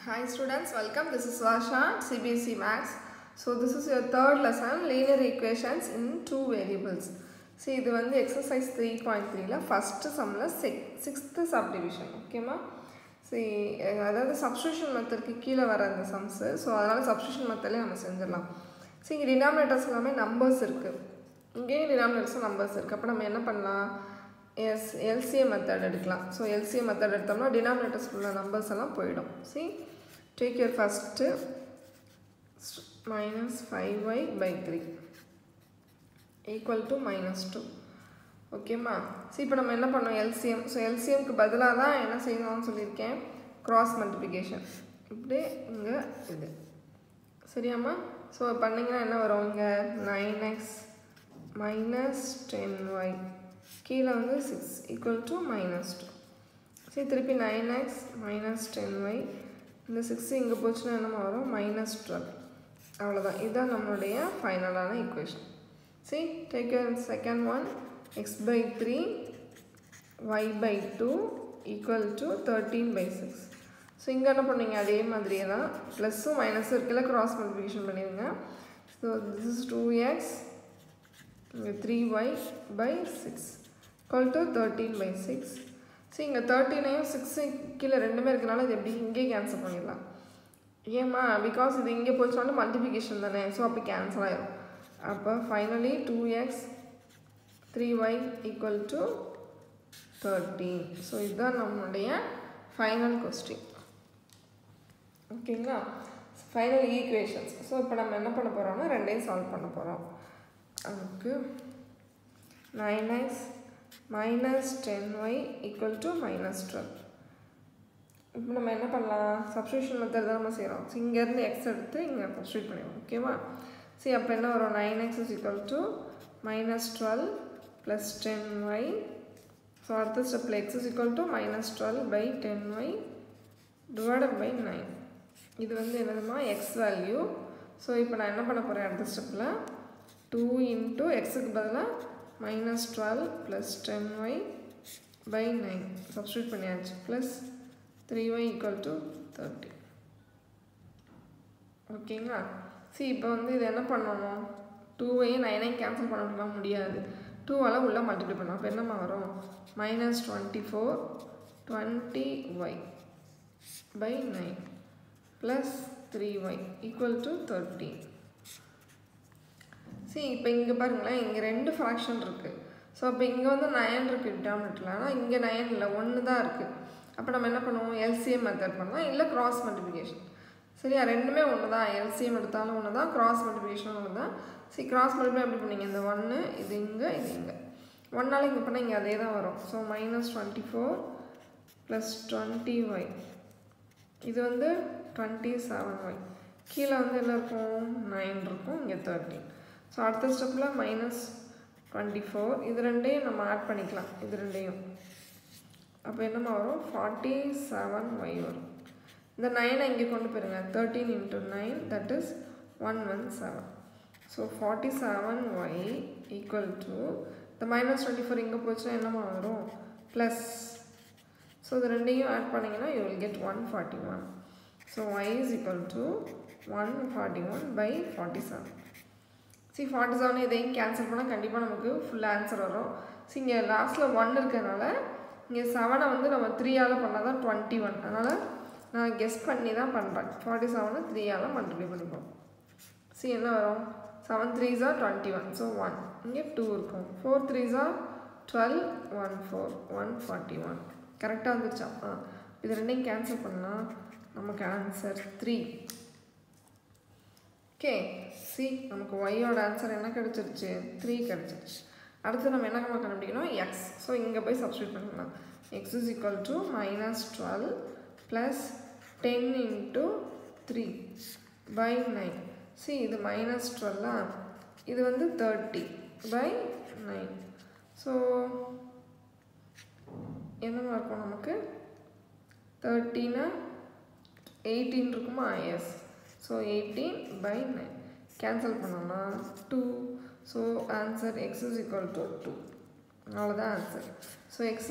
Hi students, welcome. This is Vasha, CBSE Max. So this is your third lesson, linear equations in two variables. See இது வந்து exercise 3.3ல first sumல sixth subdivision, ஓகேமா சரி அதாவது substitution மெத்தட்க்கு கீழே வர அந்த sums so அதனால் substitution மெத்தட்லேயே நம்ம செஞ்சிடலாம் சரி இங்கே denominators எல்லாமே numbers இருக்குது இங்கேயும் denominators numbers இருக்குது அப்போ நம்ம என்ன பண்ணலாம் எஸ் எல்சிஎம் மெத்தட் எடுக்கலாம் ஸோ எல்சிஎம் மெத்தட் எடுத்தோம்னா டினாமினேட்டர்ஸ் உள்ள நம்பர்ஸ் எல்லாம் போயிடும் see take your first minus five y by three equal to minus two ஓகேம்மா ஸோ இப்போ நம்ம என்ன பண்ணோம் எல்சிஎம் ஸோ எல்சிஎம்க்கு பதிலாக தான் என்ன செய்யணும்னு சொல்லியிருக்கேன் க்ராஸ் மல்டிப்ளிகேஷன் இப்படி இங்கே இது சரியாம்மா ஸோ பண்ணிங்கன்னா என்ன வரும் இங்கே nine x minus ten y கீழே வந்து six equal to minus two சரி திருப்பி nine x minus ten y இந்த சிக்ஸ் இங்கே போச்சுன்னா என்னமா வரும் மைனஸ் டுவெல் அவ்வளோதான் இதுதான் நம்மளுடைய ஃபைனலான equation see take your second one x by three y by two equal to thirteen by six so இங்கே என்ன பண்ணீங்க அதே மாதிரியே தான் ப்ளஸ்ஸும் மைனஸும் இருக்குல்ல க்ராஸ் மல்டிபிகேஷன் பண்ணிடுங்க so this is two X இங்கே three y by six equal to thirteen by six சரி இங்கே தேர்ட்டீனையும் சிக்ஸு கீழே ரெண்டுமே இருக்கனால இது எப்படி இங்கேயே கேன்சல் பண்ணிடலாம் ஏம்மா பிகாஸ் இது இங்கே போச்சுனாலும் மல்டிபிகேஷன் தானே ஸோ அப்போ கேன்சல் ஆயிரும் அப்போ finally two x three y equal to thirteen so இதுதான் நம்மளுடைய ஃபைனல் கொஸ்டின் ஓகேங்களா ஃபைனல் ஈக்குவேஷன்ஸ் ஸோ இப்போ நம்ம என்ன பண்ண போகிறோம்னா ரெண்டையும் சால்வ் பண்ண போகிறோம் அதுக்கு nine x minus ten y equal to minus twelve இப்போ நம்ம என்ன பண்ணலாம் சப்ஸ்டியூஷன் மெத்தட் தான் நம்ம செய்கிறோம் ஸோ இங்கேருந்து எக்ஸ் எடுத்து இங்கே சப்ஸ்டியூட் பண்ணிடுவோம் ஓகேவா சரி அப்போ என்ன வரும் nine x is equal to minus twelve plus ten y so அடுத்த ஸ்டெப்பில் x is equal to minus twelve by ten y divided by nine இது வந்து என்னதுமா எக்ஸ் வேல்யூ ஸோ இப்போ நான் என்ன பண்ண போகிறேன் அடுத்த ஸ்டெப்பில் டூ இன்ட்டு எக்ஸுக்கு பதிலாக minus twelve plus ten y by nine substitute பண்ணியாச்சு plus three y equal to thirty ஓகேங்களா சரி இப்போ வந்து இது என்ன பண்ணணும் டூவையும் நைனையும் கேன்சல் பண்ண முடியாது டூவால் உள்ளே மல்டிப்ளை பண்ணோம் அப்போ என்னம்மா வரும் minus twenty four twenty y by nine plus three y equal to thirty சரி இப்போ இங்கே பாருங்களேன் இங்கே ரெண்டு ஃப்ராக்ஷன் இருக்குது ஸோ அப்போ இங்கே வந்து நயன் இருக்குது டினாமினேட்டரில் ஆனால் இங்கே நயன் இல்லை ஒன்று தான் இருக்குது அப்போ நம்ம என்ன பண்ணுவோம் எல்சிஎம் மெத்தட் பண்ணலாம் இல்லை கிராஸ் மல்டிப்ளிகேஷன் சரியா ரெண்டுமே ஒன்று தான் எல்சிஎம் எடுத்தாலும் ஒன்று தான் கிராஸ் மல்டிப்ளிகேஷனும் ஒன்று தான் சரி கிராஸ் மல்டிப்ளை எப்படி பண்ணீங்க இந்த ஒன்று இது இங்கே இது இங்கே ஒன்றால் இங்கே பண்ணால் இங்கே அதே தான் வரும் so minus twenty four plus twenty y இது வந்து டுவெண்ட்டி செவன் ஒய் கீழே வந்து என்ன இருக்கும் நைன் இருக்கும் இங்கே தேர்ட்டின் ஸோ அடுத்த ஸ்டெப்பில் மைனஸ் டுவெண்ட்டி ஃபோர் இது ரெண்டையும் நம்ம ஆட் பண்ணிக்கலாம் இது ரெண்டையும் அப்போ என்னம்மா வரும் ஃபார்ட்டி செவன் ஒய் வரும் இந்த நைனை இங்கே கொண்டு போயிருங்க thirteen into nine that is one one seven so forty seven y equal to இந்த மைனஸ் டுவெண்ட்டி ஃபோர் இங்கே போச்சுன்னா என்னம்மா வரும் ப்ளஸ் ஸோ இது ரெண்டையும் ஆட் பண்ணிங்கன்னா you will get one forty one so y is equal to one forty one by forty seven see forty seven இதையும் cancel பண்ணால் கண்டிப்பாக நமக்கு ஃபுல் ஆன்சர் வரும் ஸோ இங்கே லாஸ்ட்டில் ஒன் இருக்கிறதுனால இங்கே செவனை வந்து நம்ம த்ரீயால் பண்ணால் தான் டுவெண்ட்டி ஒன் அதனால் நான் கெஸ் பண்ணி தான் பண்ணுறேன் ஃபார்ட்டி செவனை த்ரீயால் மல்டிப்ளை பண்ணிப்போம் சி என்ன வரும் செவன் த்ரீஸா டுவெண்ட்டி ஒன் ஸோ ஒன் இங்கே டூ இருக்கும் ஃபோர் த்ரீஸா twelve one four one forty one கரெக்டாக வந்துருச்சா ஆ இது ரெண்டையும் கேன்சல் பண்ணால் நமக்கு ஆன்சர் த்ரீ ஓகே சி நமக்கு ஒய்யோட ஆன்சர் என்ன கிடச்சிருச்சு த்ரீ கிடச்சிருச்சு அடுத்து நம்ம என்ன கண்டுபிடிக்கணும் எக்ஸ் ஸோ இங்கே போய் சப்ஸ்டியூட் பண்ணிக்கலாம் x is equal to minus twelve plus ten into three by nine see இது மைனஸ் டுவெல்லா இது வந்து தேர்ட்டி பை நைன் ஸோ என்னமா இருக்கும் நமக்கு தேர்ட்டினா எயிட்டீன் இருக்குமா yes so eighteen by nine cancel பண்ணோம்னா two so answer x is equal to two அவ்வளோதான் ஆன்சர் ஸோ எக்ஸ்